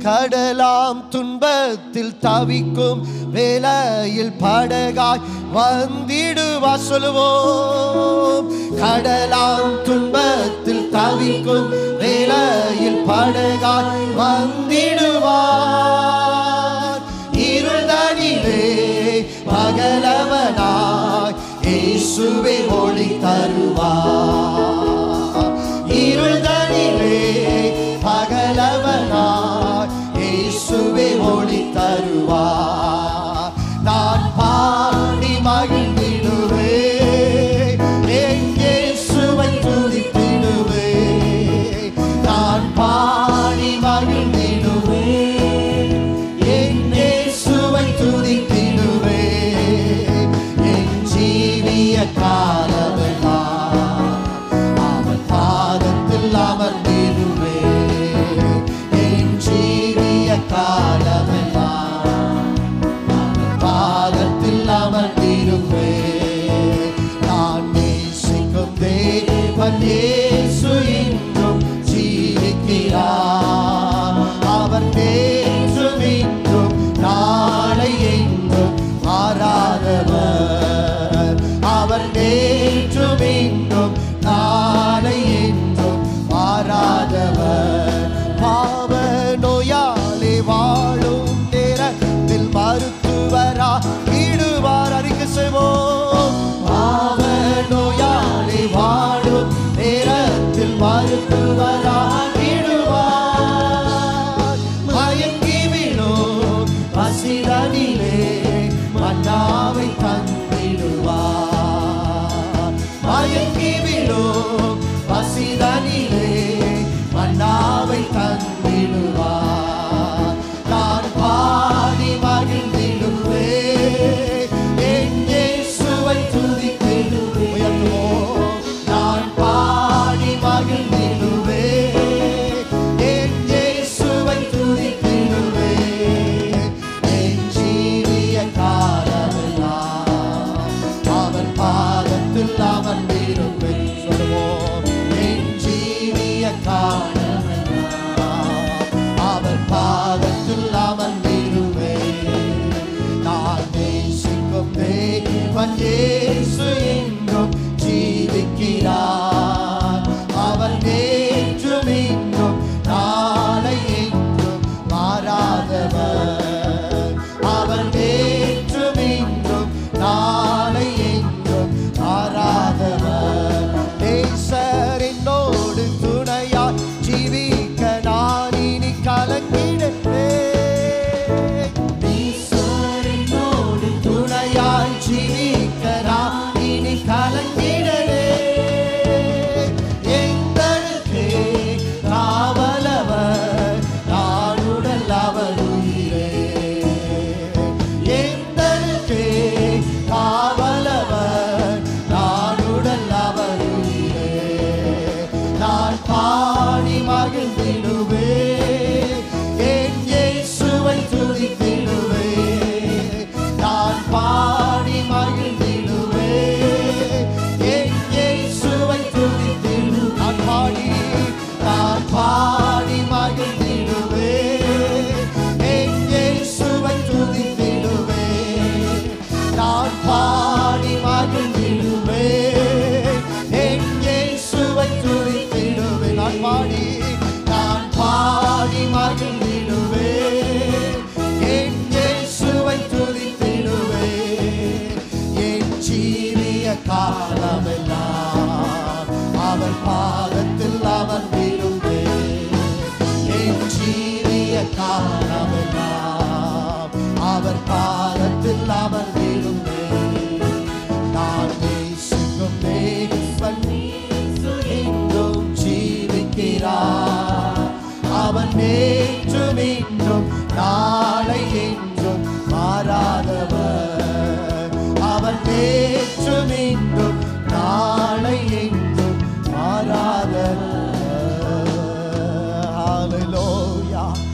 கடலாம் துன்பத்தில் தவிக்கும் வேலையில் படகாய் வந்திடுவா சொல்லுவோம் கடலாம் துன்பத்தில் தவிக்கும் வேலையில் படகாய் வந்திடுவார் இருதனிலே பகலவனாய் இயேசுவே ஒளி தருவார் இருதனிலே பகலவனாய் இயேசுவே ஒளி தருவார் நான் பாடி மகிழ்ந்திடுவே எங்கே சுவை துதித்திடுவே நான் பாடி மகிழ்ந்திடுவே எங்கே சுவை துதித்திடுவே என் ஜீவிய காலமெல்லாம் அவன் பாதத்தில் அமர்ந்திடுவே என் ஜீவிய காலமெல்லாம் அவன் பாதத்தில் அமர்ந்திடுவே நான் நேசிக்கும் தேவன் இயேசு இன்றும் ஜீவிக்கிறார் அவர் நேற்றும் இன்றும் நாளை என்றும் மாறாதவர் அவர் நேற்றும் இன்றும் நாளை என்றும் மாறாதவர் பாவ நோயாளி வாழும் நேரத்தில் மருத்துவரா ஈடுவார் அறிக்கை செய்வோம் பாவ நோயாளி வாழும் நேரத்தில் மருத்துவரா ஈடுவார் மயங்கி விழும் பசிதனிலே மன்னாவை தந்திடுவார் மயங்கி விழும் பசிதனிலே மன்னாவை தந்திடுவார் நான் பாடி மகிழ்ந்திடுவே எங்கே சுவை துதித்திடுவே உயர்த்துவோம் நான் பாடி மகிழ்ந்திடுவே எங்கே சுவை துதித்திடுவே என் ஜீவிய காலமெல்லாம் அவன் பாதத்தில் அமர்ந்திருப்பே சொல்லுவோம் என் ஜீவிய காலமெல்லாம் அவன் பாதத்தில் அமர்ந்திருவே நான் நேசிக்கும் தேவன் இயேசு என்றும் ஜீவிக்கிறார் அவர் நேற்றும் இன்றும் நாளை என்றும் மாறாதவர் அவர் நேற்றும் இன்றும் நாளை என்றும் மாறாதவர் நேசர் என்னோடு துணையாய் ஜீவிக்க நான் இனி கலங்கிடுவேன் ஈஸ்வரனோடு துணையாய் ஜீவிக்க நான் இனி கலங்கிடவே எங்களுக்கு காவலவர் நாடுடல் அவர் உயிரே எங்களுக்கு காவலவர் நாடுடல் அவர் உயிரே நான் பாடி மகிழ்ந்திடுவே என் இயேசுவை துதித்திடுவே நான் பாடி மகிழ்ந்திடுவே என் இயேசுவை துதித்திடு நான் பாடி நான் பாடி மகிழ்ந்திடுவே என் இயேசுவை துதித்திடுவே நான் பாடி மகிழ்ந்திடுவே என் இயேசுவை துதித்திடுவே நான் பாடி நான் பாடி மகிழ்ந்திடுவே என் இயேசுவை துதித்திடுவே என் ஜீவிய காலமெல்லாம் அவர் பாதத்தில் அமர்ந்திருந்தே என் ஜீவிய காலமெல்லாம் அவர் பாதத்தில் அமர்ந்திருந்தே நான் நேசிக்கும் தேவன் என்றும் ஜீவிக்கிறார் அவன் நேற்றும் இன்றும்